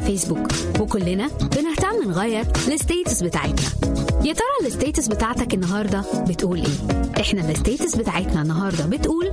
فيسبوك وكلنا بنهتم نغير الستيتس بتاعتنا يا ترى الستيتس بتاعتك النهارده بتقول ايه احنا الستيتس بتاعتنا النهارده بتقول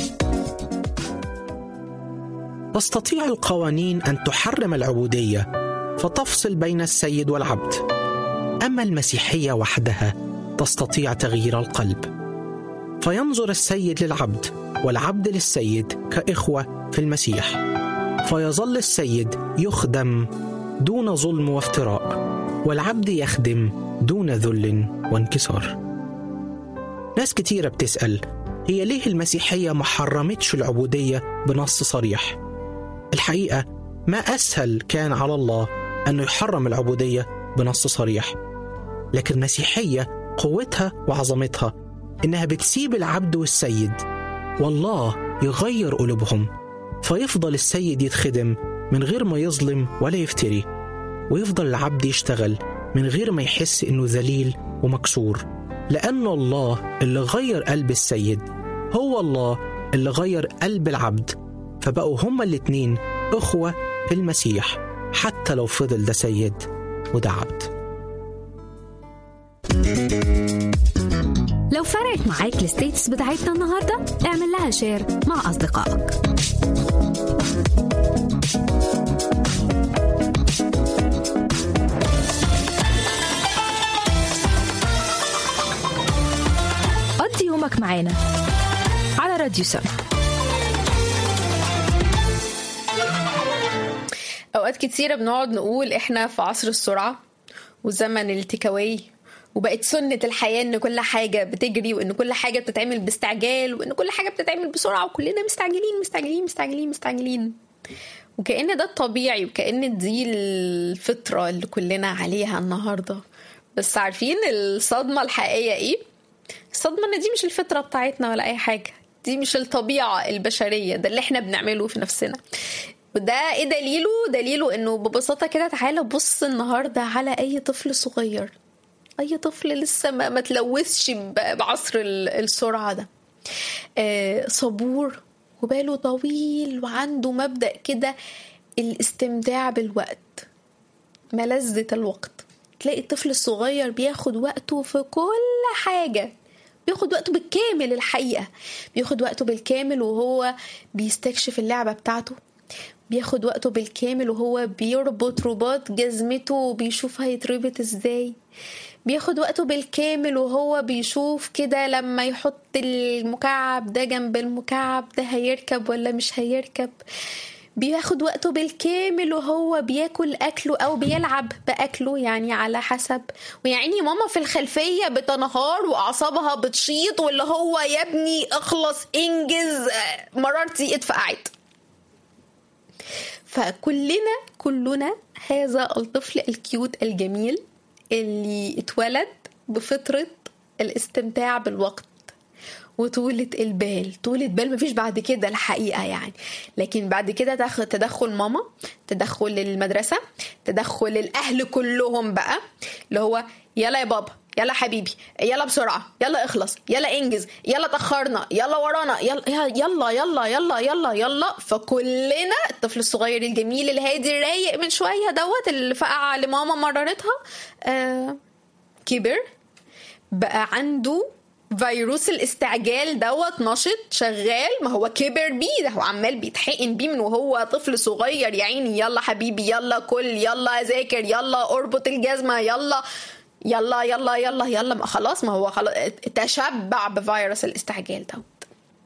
تستطيع القوانين ان تحرم العبوديه فتفصل بين السيد والعبد اما المسيحيه وحدها تستطيع تغيير القلب فينظر السيد للعبد والعبد للسيد كاخوه في المسيح فيظل السيد يخدم دون ظلم وافتراء والعبد يخدم دون ذل وانكسار ناس كتيرة بتسأل هي ليه المسيحية ما حرمتش العبودية بنص صريح الحقيقة ما أسهل كان على الله أنه يحرم العبودية بنص صريح لكن المسيحية قوتها وعظمتها إنها بتسيب العبد والسيد والله يغير قلوبهم فيفضل السيد يتخدم من غير ما يظلم ولا يفتري ويفضل العبد يشتغل من غير ما يحس إنه ذليل ومكسور لأن الله اللي غير قلب السيد هو الله اللي غير قلب العبد فبقوا هما الاتنين أخوة في المسيح حتى لو فضل ده سيد وده عبد لو فرقت معاك الستيتس بتاعتنا النهارده اعمل لها شير مع اصدقائك قضي يومك معانا على راديو سم اوقات كتيره بنقعد نقول احنا في عصر السرعه وزمن التكاوي وبقت سنة الحياة إن كل حاجة بتجري وإن كل حاجة بتتعمل باستعجال وإن كل حاجة بتتعمل بسرعة وكلنا مستعجلين مستعجلين مستعجلين مستعجلين وكأن ده الطبيعي وكأن دي الفطرة اللي كلنا عليها النهاردة بس عارفين الصدمة الحقيقية إيه؟ الصدمة إن دي مش الفطرة بتاعتنا ولا أي حاجة دي مش الطبيعة البشرية ده اللي احنا بنعمله في نفسنا وده ايه دليله دليله انه ببساطه كده تعالى بص النهارده على اي طفل صغير اي طفل لسه ما, ما تلوثش بعصر السرعه ده آه صبور وباله طويل وعنده مبدا كده الاستمتاع بالوقت ملذة الوقت تلاقي الطفل الصغير بياخد وقته في كل حاجة بياخد وقته بالكامل الحقيقة بياخد وقته بالكامل وهو بيستكشف اللعبة بتاعته بياخد وقته بالكامل وهو بيربط رباط جزمته وبيشوف هيتربط ازاي بياخد وقته بالكامل وهو بيشوف كده لما يحط المكعب ده جنب المكعب ده هيركب ولا مش هيركب بياخد وقته بالكامل وهو بياكل اكله او بيلعب باكله يعني على حسب ويعني ماما في الخلفيه بتنهار واعصابها بتشيط واللي هو يا ابني اخلص انجز مرارتي اتفقعت فكلنا كلنا هذا الطفل الكيوت الجميل اللي اتولد بفطرة الاستمتاع بالوقت وطولة البال طولة بال مفيش بعد كده الحقيقة يعني لكن بعد كده تدخل ماما تدخل المدرسة تدخل الأهل كلهم بقى اللي هو يلا يا بابا يلا حبيبي يلا بسرعة يلا اخلص يلا انجز يلا تأخرنا يلا ورانا يلا يلا يلا يلا يلا يلا فكلنا الطفل الصغير الجميل الهادي الرايق من شوية دوت اللي فقع لماما مررتها آه كبر بقى عنده فيروس الاستعجال دوت نشط شغال ما هو كبر بيه ده هو عمال بيتحقن بيه من وهو طفل صغير يا عيني يلا حبيبي يلا كل يلا ذاكر يلا اربط الجزمة يلا يلا يلا يلا يلا ما خلاص ما هو خلاص تشبع بفيروس الاستعجال دوت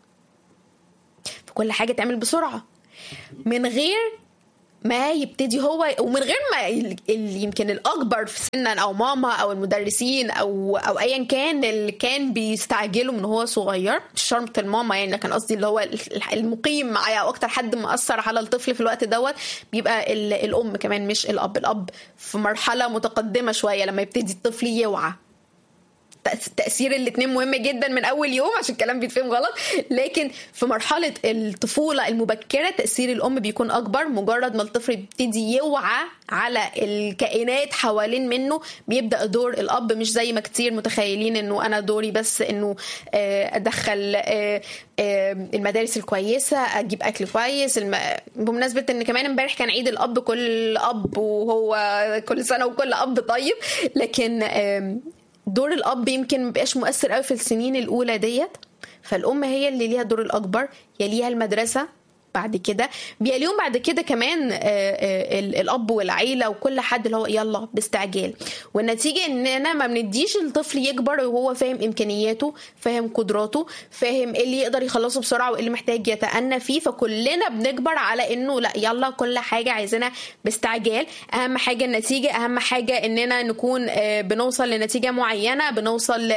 فكل حاجه تعمل بسرعه من غير ما يبتدي هو ومن غير ما اللي يمكن الاكبر في سنا او ماما او المدرسين او او ايا كان اللي كان بيستعجلوا من هو صغير مش شرط الماما يعني كان قصدي اللي هو المقيم معايا او اكتر حد مأثر على الطفل في الوقت دوت بيبقى الام كمان مش الاب الاب في مرحله متقدمه شويه لما يبتدي الطفل يوعى تاثير الاثنين مهم جدا من اول يوم عشان الكلام بيتفهم غلط لكن في مرحله الطفوله المبكره تاثير الام بيكون اكبر مجرد ما الطفل بيبتدي يوعى على الكائنات حوالين منه بيبدا دور الاب مش زي ما كتير متخيلين انه انا دوري بس انه ادخل المدارس الكويسه اجيب اكل كويس الم... بمناسبه ان كمان امبارح كان عيد الاب كل اب وهو كل سنه وكل اب طيب لكن دور الاب يمكن مبقاش مؤثر قوي في السنين الاولى ديت فالام هي اللي ليها الدور الاكبر يليها المدرسه بعد كده بيليهم بعد كده كمان الاب والعيله وكل حد اللي هو يلا باستعجال والنتيجه اننا ما بنديش الطفل يكبر وهو فاهم امكانياته فاهم قدراته فاهم ايه اللي يقدر يخلصه بسرعه وايه اللي محتاج يتأنى فيه فكلنا بنكبر على انه لا يلا كل حاجه عايزينها باستعجال اهم حاجه النتيجه اهم حاجه اننا نكون بنوصل لنتيجه معينه بنوصل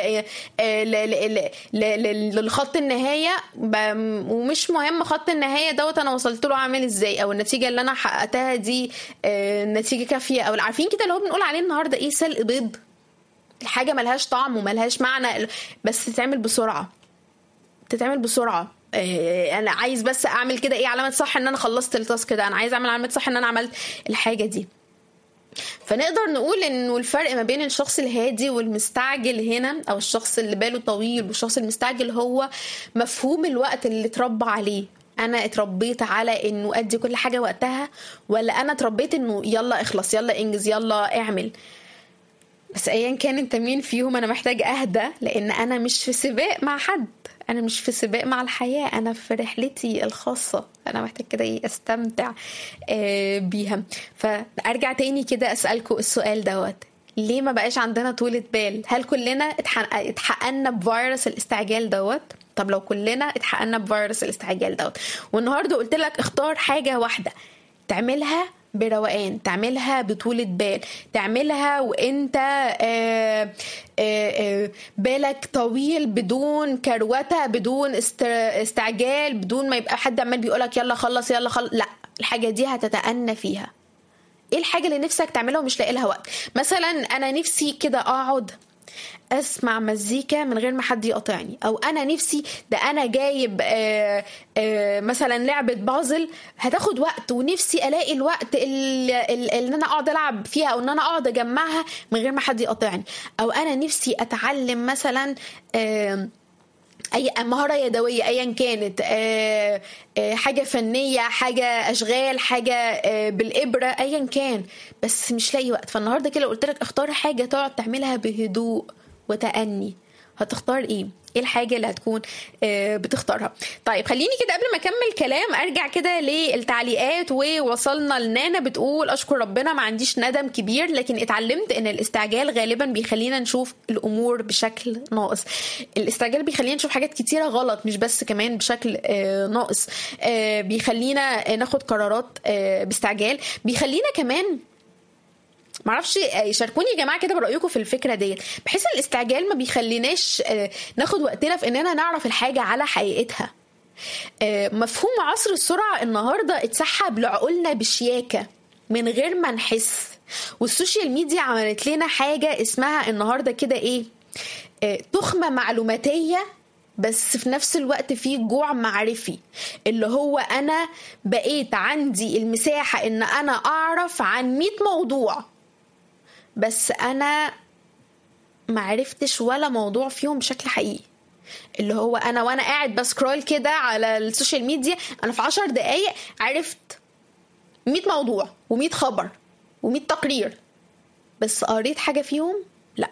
للخط النهايه ومش مهم خط النهايه دوت انا وصلت له عامل ازاي او النتيجه اللي انا حققتها دي نتيجه كافيه او عارفين كده اللي هو بنقول عليه النهارده ايه سلق بيض الحاجه ملهاش طعم وملهاش معنى بس تتعمل بسرعه تتعمل بسرعه انا عايز بس اعمل كده ايه علامه صح ان انا خلصت التاسك ده انا عايز اعمل علامه صح ان انا عملت الحاجه دي فنقدر نقول انه الفرق ما بين الشخص الهادي والمستعجل هنا او الشخص اللي باله طويل والشخص المستعجل هو مفهوم الوقت اللي اتربى عليه انا اتربيت على انه ادي كل حاجه وقتها ولا انا اتربيت انه يلا اخلص يلا انجز يلا اعمل بس ايا كان انت مين فيهم انا محتاج اهدى لان انا مش في سباق مع حد انا مش في سباق مع الحياه انا في رحلتي الخاصه انا محتاج كده ايه استمتع بيها فارجع تاني كده اسالكم السؤال دوت ليه ما بقاش عندنا طولة بال هل كلنا اتحققنا بفيروس الاستعجال دوت طب لو كلنا اتحققنا بفيروس الاستعجال دوت والنهارده قلت لك اختار حاجه واحده تعملها بروقان تعملها بطولة بال تعملها وانت آآ آآ بالك طويل بدون كروته بدون استعجال بدون ما يبقى حد عمال بيقولك يلا خلص يلا خلص لا الحاجة دي هتتأنى فيها ايه الحاجة اللي نفسك تعملها ومش لاقي لها وقت مثلا انا نفسي كده اقعد اسمع مزيكا من غير ما حد يقاطعني او انا نفسي ده انا جايب آآ آآ مثلا لعبه بازل هتاخد وقت ونفسي الاقي الوقت اللي, اللي انا اقعد العب فيها او ان انا اقعد اجمعها من غير ما حد يقاطعني او انا نفسي اتعلم مثلا اي مهاره يدويه ايا كانت حاجه فنيه حاجه اشغال حاجه بالابره ايا كان بس مش لاقي وقت فالنهارده كده قلت لك اختار حاجه تقعد تعملها بهدوء وتأني هتختار ايه ايه الحاجه اللي هتكون بتختارها طيب خليني كده قبل ما اكمل كلام ارجع كده للتعليقات ووصلنا لنانا بتقول اشكر ربنا ما عنديش ندم كبير لكن اتعلمت ان الاستعجال غالبا بيخلينا نشوف الامور بشكل ناقص الاستعجال بيخلينا نشوف حاجات كتيره غلط مش بس كمان بشكل ناقص بيخلينا ناخد قرارات باستعجال بيخلينا كمان معرفش شاركوني يا جماعه كده برايكم في الفكره ديت بحيث الاستعجال ما بيخليناش ناخد وقتنا في اننا نعرف الحاجه على حقيقتها مفهوم عصر السرعه النهارده اتسحب لعقولنا بشياكه من غير ما نحس والسوشيال ميديا عملت لنا حاجه اسمها النهارده كده ايه تخمه معلوماتيه بس في نفس الوقت في جوع معرفي اللي هو انا بقيت عندي المساحه ان انا اعرف عن 100 موضوع بس انا معرفتش ولا موضوع فيهم بشكل حقيقي اللي هو انا وانا قاعد بسكرول كده على السوشيال ميديا انا في عشر دقايق عرفت 100 موضوع و100 خبر و100 تقرير بس قريت حاجه فيهم لا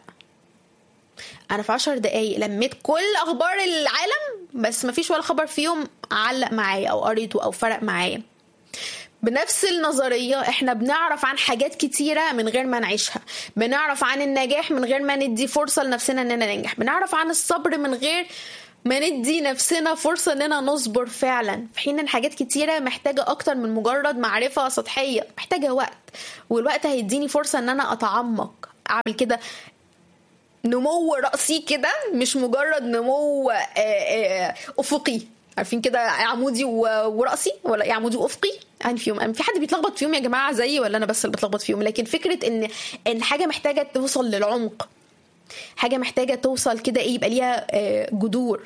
انا في عشر دقايق لميت كل اخبار العالم بس مفيش ولا خبر فيهم علق معايا او قريته او فرق معايا بنفس النظرية احنا بنعرف عن حاجات كتيرة من غير ما نعيشها بنعرف عن النجاح من غير ما ندي فرصة لنفسنا اننا ننجح بنعرف عن الصبر من غير ما ندي نفسنا فرصة اننا نصبر فعلا في حين ان حاجات كتيرة محتاجة اكتر من مجرد معرفة سطحية محتاجة وقت والوقت هيديني فرصة ان انا اتعمق اعمل كده نمو رأسي كده مش مجرد نمو افقي عارفين كده عمودي وراسي ولا ايه عمودي وافقي يعني فيهم في حد بيتلخبط فيهم يا جماعه زيي ولا انا بس اللي بتلخبط فيهم لكن فكره ان ان حاجه محتاجه توصل للعمق حاجه محتاجه توصل كده ايه يبقى ليها آه، جذور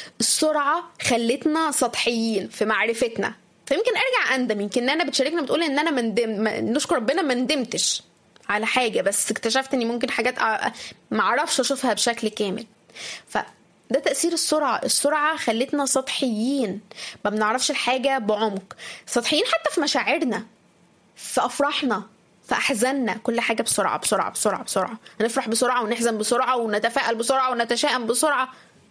السرعه خلتنا سطحيين في معرفتنا فيمكن ارجع اندم يمكن انا بتشاركنا بتقول ان انا مندم ما- نشكر ربنا ما ندمتش على حاجه بس اكتشفت اني ممكن حاجات أ- ما اعرفش اشوفها بشكل كامل ف ده تأثير السرعة السرعة خلتنا سطحيين ما بنعرفش الحاجة بعمق سطحيين حتى في مشاعرنا في افراحنا في احزاننا كل حاجه بسرعه بسرعه بسرعه بسرعه نفرح بسرعه ونحزن بسرعه ونتفائل بسرعه ونتشائم بسرعه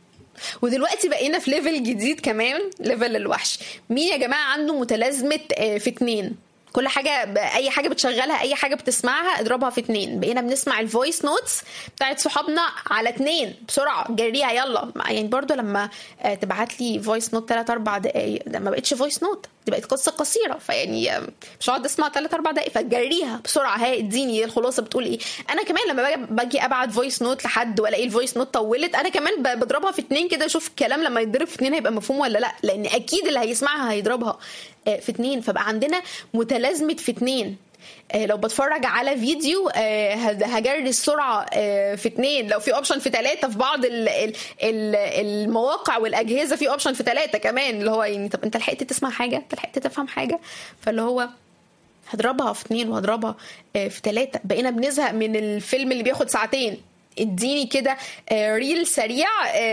ودلوقتي بقينا في ليفل جديد كمان ليفل الوحش مين يا جماعه عنده متلازمه آه، في اتنين كل حاجه ب- اي حاجه بتشغلها اي حاجه بتسمعها اضربها في اتنين بقينا بنسمع الفويس نوتس بتاعت صحابنا على اتنين بسرعه جريها يلا يعني برضو لما آه، تبعت لي فويس نوت 3 4 دقايق ده ما بقتش فويس نوت دي بقت قصه قصيره فيعني آه، مش هقعد اسمع 3 4 دقايق فجريها بسرعه هاي اديني الخلاصه بتقول ايه انا كمان لما باجي باجي ابعت فويس نوت لحد والاقي الفويس نوت طولت انا كمان ب- بضربها في اتنين كده اشوف الكلام لما يتضرب في اتنين هيبقى مفهوم ولا لا لان اكيد اللي هيسمعها هيضربها آه، في اتنين فبقى عندنا متلازمه في اتنين آه، لو بتفرج على فيديو آه، هد- هجري السرعه آه، في اتنين لو في اوبشن في ثلاثه في بعض ال- ال- ال- المواقع والاجهزه في اوبشن في ثلاثه كمان اللي هو يعني طب انت لحقت تسمع حاجه انت لحقت تفهم حاجه فاللي هو هضربها في اتنين وهضربها آه، في تلاتة بقينا بنزهق من الفيلم اللي بياخد ساعتين اديني كده آه، ريل سريع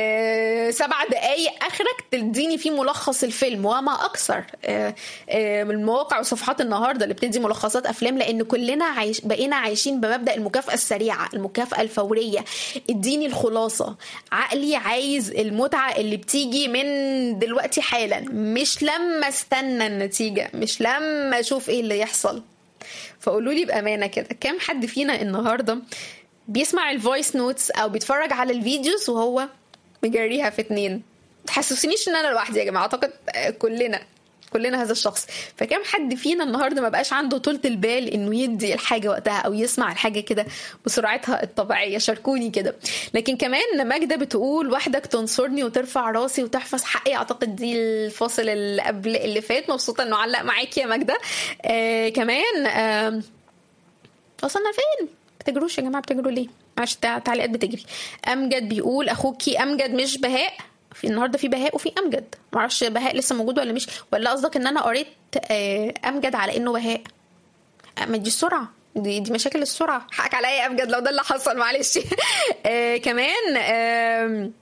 آه، سبع دقايق اخرك تديني فيه ملخص الفيلم وما اكثر آه، آه، من المواقع وصفحات النهارده اللي بتدي ملخصات افلام لان كلنا عايش بقينا عايشين بمبدا المكافاه السريعه المكافاه الفوريه اديني الخلاصه عقلي عايز المتعه اللي بتيجي من دلوقتي حالا مش لما استنى النتيجه مش لما اشوف ايه اللي يحصل فقولوا لي بامانه كده كام حد فينا النهارده بيسمع الفويس نوتس او بيتفرج على الفيديوز وهو مجريها في اتنين تحسسنيش ان انا لوحدي يا جماعه اعتقد آه، كلنا كلنا هذا الشخص فكم حد فينا النهارده ما بقاش عنده طولة البال انه يدي الحاجه وقتها او يسمع الحاجه كده بسرعتها الطبيعيه شاركوني كده لكن كمان ماجده بتقول وحدك تنصرني وترفع راسي وتحفظ حقي اعتقد دي الفاصل اللي قبل اللي فات مبسوطه انه علق معاكي يا ماجده آه كمان آه وصلنا فين بتجروش يا جماعه بتجروا ليه معلش التع- التعليقات بتجري امجد بيقول اخوكي امجد مش بهاء في النهارده في بهاء وفي امجد معرفش بهاء لسه موجود ولا مش ولا قصدك ان انا قريت آه، امجد على انه بهاء آه، ما دي السرعه دي, دي مشاكل السرعه حقك عليا يا امجد لو ده اللي حصل معلش آه، كمان آم،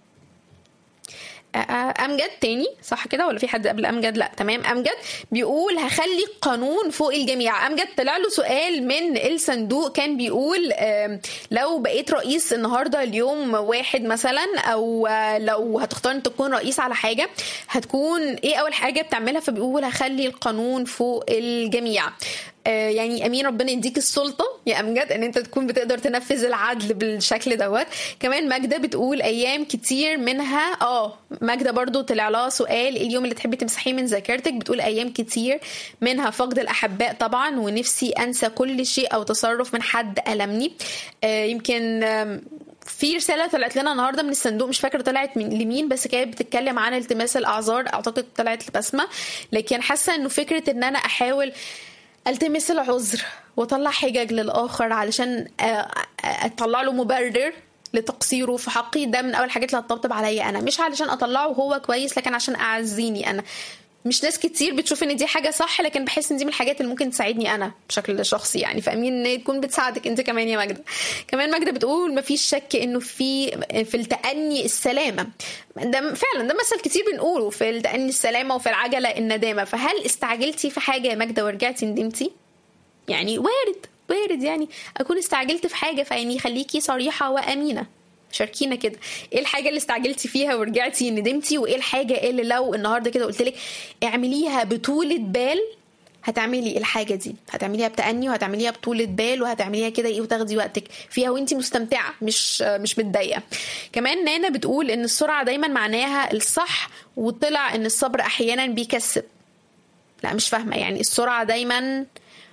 امجد تاني صح كده ولا في حد قبل امجد لا تمام امجد بيقول هخلي قانون فوق الجميع امجد طلع له سؤال من الصندوق كان بيقول آم، لو بقيت رئيس النهارده اليوم واحد مثلا او آه، لو هتختار انت تكون رئيس على حاجه هتكون ايه اول حاجه بتعملها فبيقول هخلي القانون فوق الجميع آه، يعني امين ربنا يديك السلطه يا امجد ان انت تكون بتقدر تنفذ العدل بالشكل دوت كمان ماجده بتقول ايام كتير منها اه ماجده برضو طلع لها سؤال اليوم اللي تحبي تمسحيه من ذاكرتك بتقول ايام كتير منها فقد الاحباء طبعا ونفسي انسى كل شيء او تصرف من حد المني آه، يمكن آم، في رساله طلعت لنا النهارده من الصندوق مش فاكره طلعت من لمين بس كانت بتتكلم عن التماس الاعذار اعتقد طلعت لبسمه لكن حاسه انه فكره ان انا احاول التمس العذر واطلع حجج للاخر علشان آه، آه، اطلع له مبرر لتقصيره في حقي ده من اول الحاجات اللي هتطبطب عليا انا مش علشان اطلعه هو كويس لكن عشان اعزيني انا مش ناس كتير بتشوف ان دي حاجه صح لكن بحس ان دي من الحاجات اللي ممكن تساعدني انا بشكل شخصي يعني فامين ان تكون بتساعدك انت كمان يا ماجده كمان ماجده بتقول مفيش شك انه في في التأني السلامه ده فعلا ده مثل كتير بنقوله في التأني السلامه وفي العجله الندامه فهل استعجلتي في حاجه يا ماجده ورجعتي ندمتي يعني وارد وارد يعني اكون استعجلت في حاجه فيعني خليكي صريحه وامينه شاركينا كده ايه الحاجه اللي استعجلتي فيها ورجعتي ندمتي وايه الحاجه اللي لو النهارده كده قلت لك اعمليها بطوله بال هتعملي الحاجه دي هتعمليها بتأني وهتعمليها بطولة بال وهتعمليها كده ايه وتاخدي وقتك فيها وانتي مستمتعه مش مش متضايقه كمان نانا بتقول ان السرعه دايما معناها الصح وطلع ان الصبر احيانا بيكسب لا مش فاهمه يعني السرعه دايما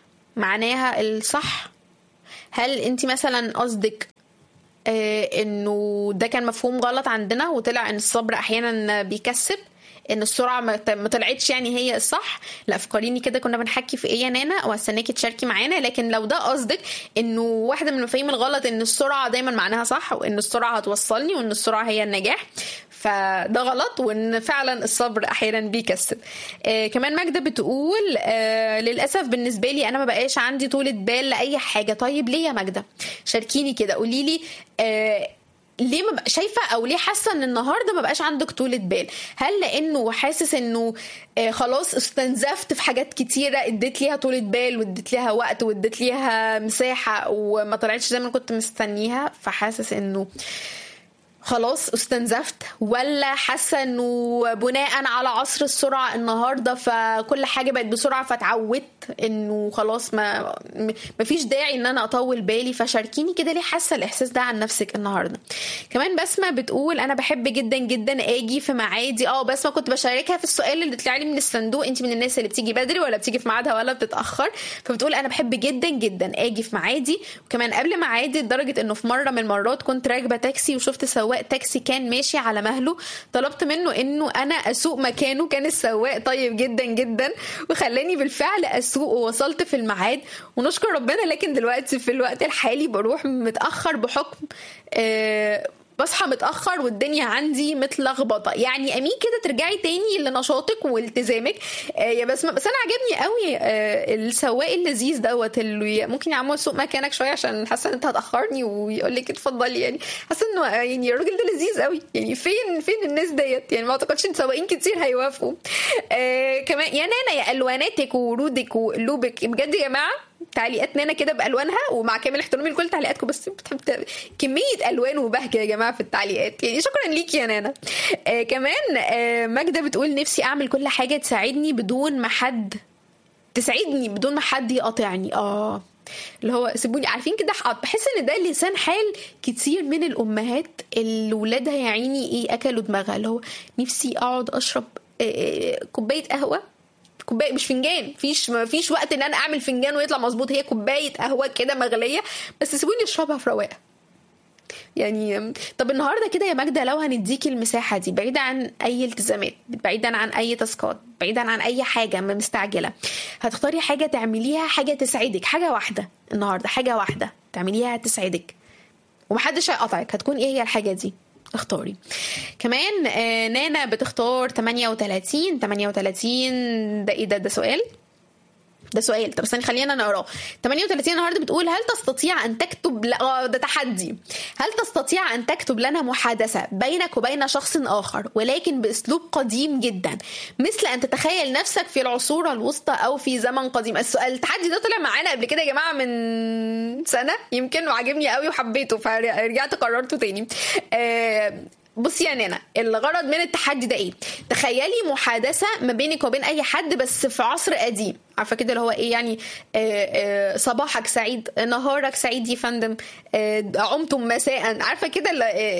معناها الصح هل انت مثلا قصدك آه انه ده كان مفهوم غلط عندنا وطلع ان الصبر احيانا بيكسب ان السرعه ما ت- ما طلعتش يعني هي الصح لا فكريني كده كنا بنحكي في ايه يا نانا وهستناكي تشاركي معانا لكن لو ده قصدك انه واحده من المفاهيم الغلط ان السرعه دايما معناها صح وان السرعه هتوصلني وان السرعه هي النجاح فده غلط وان فعلا الصبر احيانا بيكسب آه كمان ماجده بتقول آه للاسف بالنسبه لي انا ما بقاش عندي طولة بال لاي حاجه طيب ليه يا ماجده شاركيني كده قولي لي آه ليه ما بقى شايفه او ليه حاسه ان النهارده ما بقاش عندك طولة بال هل لانه حاسس انه آه خلاص استنزفت في حاجات كتيره اديت ليها طولة بال واديت ليها وقت واديت ليها مساحه وما طلعتش زي ما كنت مستنيها فحاسس انه خلاص استنزفت ولا حاسه انه بناء على عصر السرعه النهارده فكل حاجه بقت بسرعه فتعودت انه خلاص ما ما فيش داعي ان انا اطول بالي فشاركيني كده ليه حاسه الاحساس ده عن نفسك النهارده كمان بسمه بتقول انا بحب جدا جدا اجي في ميعادي اه بسمه كنت بشاركها في السؤال اللي طلع لي من الصندوق انت من الناس اللي بتيجي بدري ولا بتيجي في ميعادها ولا بتتاخر فبتقول انا بحب جدا جدا اجي في ميعادي وكمان قبل ميعادي لدرجه انه في مره من المرات كنت راكبه تاكسي وشفت سواق تاكسي كان ماشي على مهله طلبت منه انه انا اسوق مكانه كان السواق طيب جدا جدا وخلاني بالفعل اسوق ووصلت في الميعاد ونشكر ربنا لكن دلوقتي في الوقت الحالي بروح متاخر بحكم آه بصحى متاخر والدنيا عندي متلخبطه يعني امين كده ترجعي تاني لنشاطك والتزامك آه يا بسمه بس انا عجبني قوي آه السواق اللذيذ دوت اللي ممكن يا عمو اسوق مكانك شويه عشان حاسه ان انت هتاخرني ويقول لك اتفضلي يعني حاسه انه يعني الراجل ده لذيذ قوي يعني فين فين الناس ديت يعني ما اعتقدش ان سواقين كتير هيوافقوا آه كمان يا نانا يا الواناتك وورودك وقلوبك بجد يا جماعه تعليقات نانا كده بالوانها ومع كامل احترامي لكل تعليقاتكم بس بتحب كميه الوان وبهجه يا جماعه في التعليقات يعني شكرا ليكي يا نانا آه كمان آه ماجده بتقول نفسي اعمل كل حاجه تساعدني بدون ما حد تساعدني بدون ما حد يقاطعني اه اللي هو سيبوني عارفين كده بحس ان ده لسان حال كتير من الامهات اللي ولادها يا عيني ايه اكلوا دماغها اللي هو نفسي اقعد اشرب آه كوبايه قهوه كوبايه مش فنجان فيش ما فيش وقت ان انا اعمل فنجان ويطلع مظبوط هي كوبايه قهوه كده مغليه بس سيبوني اشربها في رواقه يعني طب النهارده كده يا ماجده لو هنديكي المساحه دي بعيده عن اي التزامات بعيدا عن اي تاسكات بعيدا عن اي حاجه مستعجله هتختاري حاجه تعمليها حاجه تسعدك حاجه واحده النهارده حاجه واحده تعمليها تسعدك ومحدش هيقطعك هتكون ايه هي الحاجه دي اختاري كمان آه نانا بتختار 38 38 ده ايه ده ده سؤال ده سؤال طب استني خلينا نقراه 38 النهارده بتقول هل تستطيع ان تكتب ل... اه ده تحدي هل تستطيع ان تكتب لنا محادثه بينك وبين شخص اخر ولكن باسلوب قديم جدا مثل ان تتخيل نفسك في العصور الوسطى او في زمن قديم السؤال التحدي ده طلع معانا قبل كده يا جماعه من سنه يمكن وعجبني قوي وحبيته فرجعت قررته تاني آه بصي يا نانا الغرض من التحدي ده ايه تخيلي محادثه ما بينك وبين اي حد بس في عصر قديم عارفه كده اللي هو ايه يعني آآ آآ صباحك سعيد نهارك سعيد يا فندم عمتم مساء عارفه كده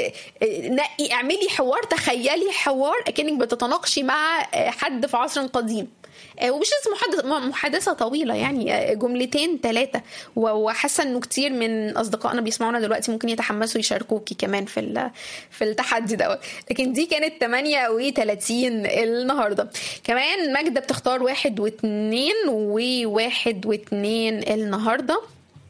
نقي اعملي حوار تخيلي حوار اكنك بتتناقشي مع حد في عصر قديم ومش لازم محادثة طويلة يعني جملتين ثلاثة وحاسة انه كتير من اصدقائنا بيسمعونا دلوقتي ممكن يتحمسوا يشاركوكي كمان في في التحدي دوت لكن دي كانت 38 النهارده كمان ماجدة بتختار واحد واثنين وواحد واثنين النهارده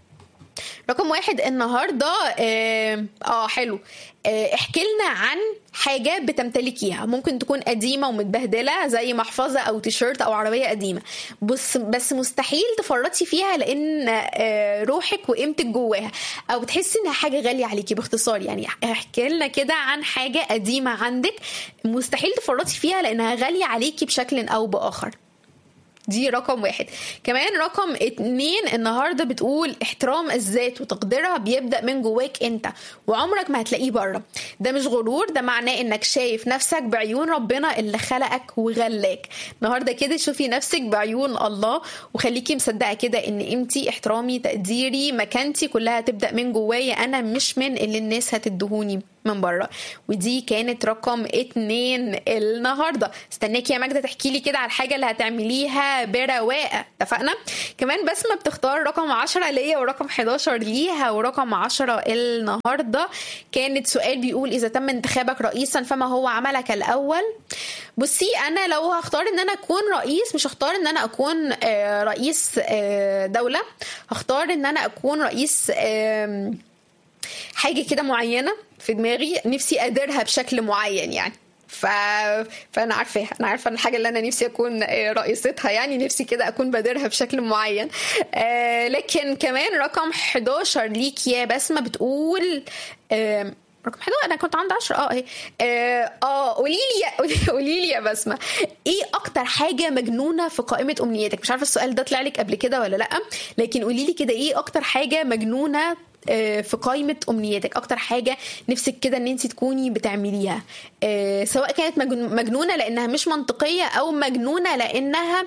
رقم واحد النهارده اه, آه حلو آه احكي لنا عن حاجة بتمتلكيها ممكن تكون قديمة ومتبهدلة زي محفظة أو تيشيرت أو عربية قديمة بس بس مستحيل تفرطي فيها لأن آه روحك وقيمتك جواها أو بتحسي إنها حاجة غالية عليكي باختصار يعني احكي لنا كده عن حاجة قديمة عندك مستحيل تفرطي فيها لأنها غالية عليكي بشكل أو بآخر دي رقم واحد كمان رقم اتنين النهارده بتقول احترام الذات وتقديرها بيبدا من جواك انت وعمرك ما هتلاقيه بره ده مش غرور ده معناه انك شايف نفسك بعيون ربنا اللي خلقك وغلاك النهارده كده شوفي نفسك بعيون الله وخليكي مصدقه كده ان قيمتي احترامي تقديري مكانتي كلها تبدا من جوايا انا مش من اللي الناس هتدهوني من بره ودي كانت رقم اتنين النهارده استناكي يا ماجده تحكي لي كده على الحاجه اللي هتعمليها برواقه اتفقنا كمان بسمه بتختار رقم 10 ليا ورقم 11 ليها ورقم 10 النهارده كانت سؤال بيقول اذا تم انتخابك رئيسا فما هو عملك الاول بصي انا لو هختار ان انا اكون رئيس مش هختار ان انا اكون آه، رئيس آه، دوله هختار ان انا اكون رئيس آم، حاجه كده معينه في دماغي نفسي اديرها بشكل معين يعني ف... فانا عارفاها انا عارفه الحاجه اللي انا نفسي اكون آه، رئيستها يعني نفسي كده اكون بادرها بشكل معين آه لكن كمان رقم 11 ليك يا بسمه بتقول آه رقم 11 انا كنت عند 10 اه اهي اه آه، قولي لي قولي لي يا بسمه ايه اكتر حاجه مجنونه في قائمه امنياتك مش عارفه السؤال ده طلع لك قبل كده ولا لا لكن قولي لي كده ايه اكتر حاجه مجنونه آه، في قائمة أمنياتك أكتر حاجة نفسك كده إن أنت تكوني بتعمليها آه، سواء كانت مجن- مجنونة لأنها مش منطقية أو مجنونة لأنها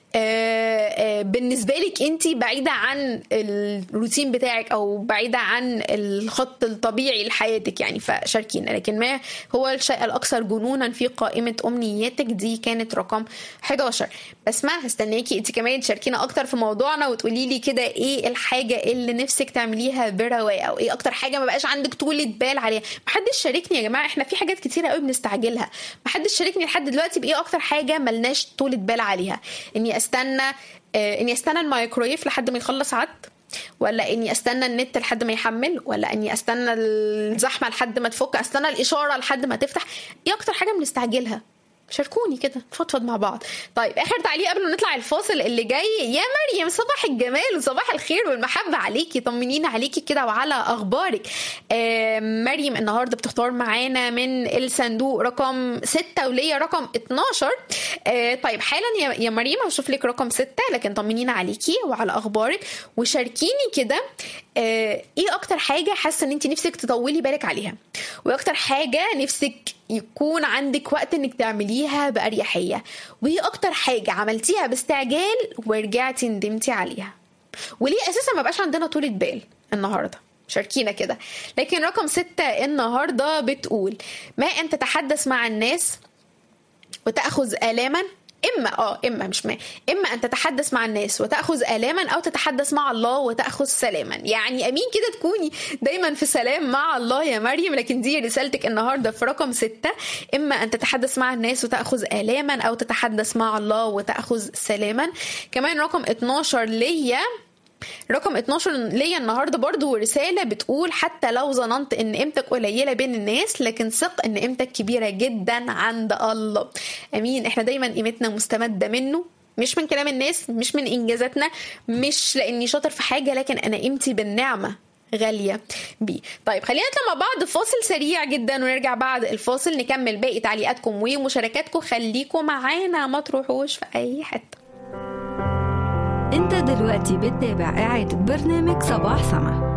آه، آه، بالنسبة لك أنت بعيدة عن الروتين بتاعك أو بعيدة عن الخط الطبيعي لحياتك يعني فشاركينا لكن ما هو الشيء الأكثر جنونا في قائمة أمنياتك دي كانت رقم 11 بس ما هستناكي أنت كمان تشاركينا أكتر في موضوعنا وتقولي لي كده إيه الحاجة اللي نفسك تعمليها برواقة أو إيه أكتر حاجة ما بقاش عندك طولة بال عليها محدش شاركني يا جماعة إحنا في حاجات كتيرة قوي بنستعجلها محدش شاركني لحد دلوقتي بإيه أكتر حاجة ملناش طولة بال عليها إني استنى آه، اني استنى الميكرويف لحد ما يخلص عد ولا اني استنى النت لحد ما يحمل ولا اني استنى الزحمه لحد ما تفك استنى الاشاره لحد ما تفتح ايه اكتر حاجه بنستعجلها شاركوني كده نفضفض مع بعض طيب اخر تعليق قبل ما نطلع الفاصل اللي جاي يا مريم صباح الجمال وصباح الخير والمحبه عليكي طمنينا عليكي كده وعلى اخبارك آه مريم النهارده بتختار معانا من الصندوق رقم 6 وليا رقم 12 آه طيب حالا يا يا مريم هشوف لك رقم 6 لكن طمنينا عليكي وعلى اخبارك وشاركيني كده آه ايه اكتر حاجه حاسه ان انت نفسك تطولي بالك عليها واكتر حاجه نفسك يكون عندك وقت انك تعمليها باريحيه وايه اكتر حاجه عملتيها باستعجال ورجعتي ندمتي عليها وليه اساسا ما بقاش عندنا طولة بال النهارده شاركينا كده لكن رقم ستة النهاردة بتقول ما أن تتحدث مع الناس وتأخذ آلاما إما آه إما مش ما إما أن تتحدث مع الناس وتأخذ آلاما أو تتحدث مع الله وتأخذ سلاما يعني أمين كده تكوني دايما في سلام مع الله يا مريم لكن دي رسالتك النهاردة في رقم ستة إما أن تتحدث مع الناس وتأخذ آلاما أو تتحدث مع الله وتأخذ سلاما كمان رقم 12 ليا رقم 12 ليا النهارده برضو رسالة بتقول حتى لو ظننت ان قيمتك قليلة بين الناس لكن ثق ان قيمتك كبيرة جدا عند الله امين احنا دايما قيمتنا مستمدة منه مش من كلام الناس مش من انجازاتنا مش لاني شاطر في حاجة لكن انا قيمتي بالنعمة غالية بيه طيب خلينا نطلع مع بعض فاصل سريع جدا ونرجع بعد الفاصل نكمل باقي تعليقاتكم ومشاركاتكم خليكم معانا ما تروحوش في اي حته انت دلوقتي بتتابع إعادة برنامج صباح سما